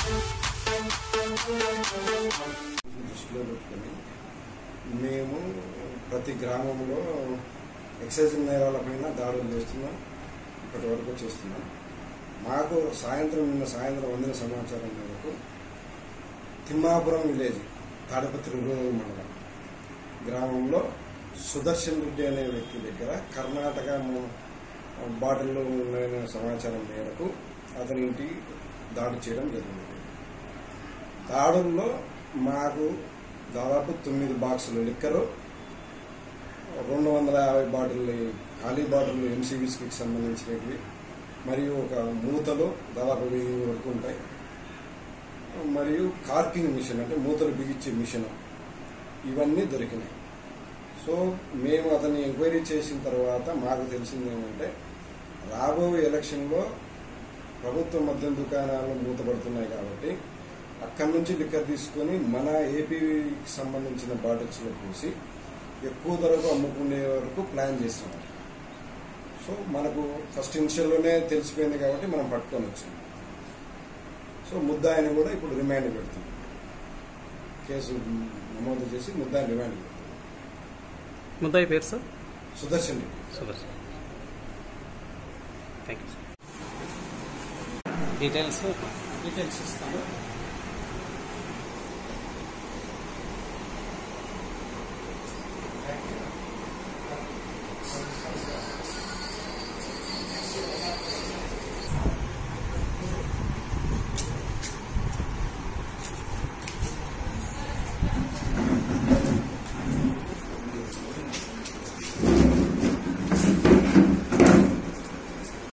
దృష్టిలో పెట్టుకొని మేము ప్రతి గ్రామంలో ఎక్సైజ్ నేరాలపైన దాడులు చేస్తున్నాం ఇప్పటి వరకు చేస్తున్నాం మాకు సాయంత్రం నిన్న సాయంత్రం అందిన సమాచారం మేరకు తిమ్మాపురం విలేజ్ తాడపత్రి రూరల్ మండలం గ్రామంలో సుదర్శన్ రెడ్డి అనే వ్యక్తి దగ్గర కర్ణాటక ము- బాటిల్లో ఉన్న సమాచారం మేరకు అతని ఇంటికి దాడి చేయడం జరిగింది దాడుల్లో మాకు దాదాపు తొమ్మిది బాక్సులు లిక్కరు రెండు వందల యాభై బాటిల్ ఖాళీ బాటిల్ ఎంసీబీస్కి సంబంధించినవి మరియు ఒక మూతలు దాదాపు వెయ్యి వరకు ఉంటాయి మరియు కార్కింగ్ మిషన్ అంటే మూతలు బిగించే మిషన్ ఇవన్నీ దొరికినాయి సో మేము అతన్ని ఎంక్వైరీ చేసిన తర్వాత మాకు తెలిసింది ఏమంటే రాబోయే ఎలక్షన్లో ప్రభుత్వ మద్యం దుకాణాలు మూతపడుతున్నాయి కాబట్టి అక్కడి నుంచి లిక్కర్ తీసుకొని మన ఏపీకి సంబంధించిన బాటిల్స్లో పూసి ఎక్కువ ధరకు అమ్ముకునే వరకు ప్లాన్ చేస్తున్నాం సో మనకు ఫస్ట్ ఇనిషియల్లోనే తెలిసిపోయింది కాబట్టి మనం పట్టుకొని వచ్చాం సో ముద్దాయిని కూడా ఇప్పుడు రిమాండ్ పెడుతున్నాం కేసు నమోదు చేసి ముద్దాయిని రిమాండ్ పెడుతున్నాం ముద్దాయి పేరు sir Sudarshan Reddy Sudarshan thank you sir details details ఇస్తాను